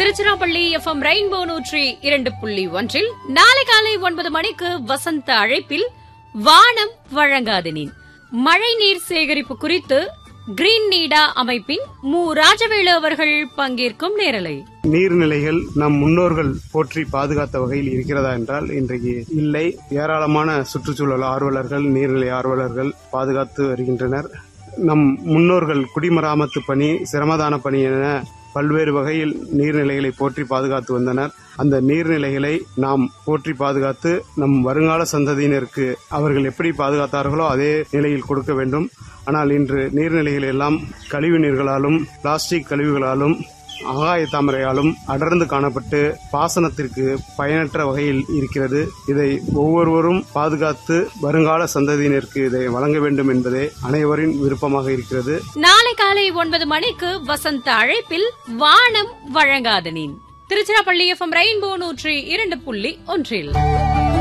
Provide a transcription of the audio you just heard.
Tiruchirappalli FM rainbow நூற்றி இரண்டு புள்ளி ஒன்றில் நாளை காலை ஒன்பது மணிக்கு வசந்த அழைப்பில் வானம் வழங்காது நீர் மழைநீர் சேகரிப்பு குறித்து கிரீன் நீடா அமைப்பின் மு ராஜவேலு அவர்கள் பங்கேற்கும் நேரலை நீர்நிலைகள் நம் முன்னோர்கள் போற்றி பாதுகாத்த வகையில் இருக்கிறதா என்றால் இன்றைக்கு இல்லை ஏராளமான சுற்றுச்சூழல் ஆர்வலர்கள் நீர்நிலை ஆர்வலர்கள் பாதுகாத்து வருகின்றனர் நம் முன்னோர்கள் குடிமராமத்து பணி சிரமதான பணி என பல்வேறு வகையில் நீர்நிலைகளை போற்றி பாதுகாத்து வந்தனர் அந்த நீர்நிலைகளை நாம் போற்றி பாதுகாத்து நம் வருங்கால சந்ததியினருக்கு அவர்கள் எப்படி பாதுகாத்தார்களோ அதே நிலையில் கொடுக்க வேண்டும் ஆனால் இன்று நீர்நிலைகள் எல்லாம் கழிவு நீர்களாலும் பிளாஸ்டிக் கழிவுகளாலும் ஆகாய தாமரையாலும் அடர்ந்து காணப்பட்டு பாசனத்திற்கு பயனற்ற வகையில் இருக்கிறது இதை ஒவ்வொருவரும் பாதுகாத்து வருங்கால சந்ததியினருக்கு இதை வழங்க வேண்டும் என்பதே அனைவரின் விருப்பமாக இருக்கிறது நாளை காலை ஒன்பது மணிக்கு வசந்த அழைப்பில் வானம் வழங்காது நீர் திருச்சிராப்பள்ளி எஃப்எம் ரெயின்போ நூற்றி இரண்டு புள்ளி ஒன்றில்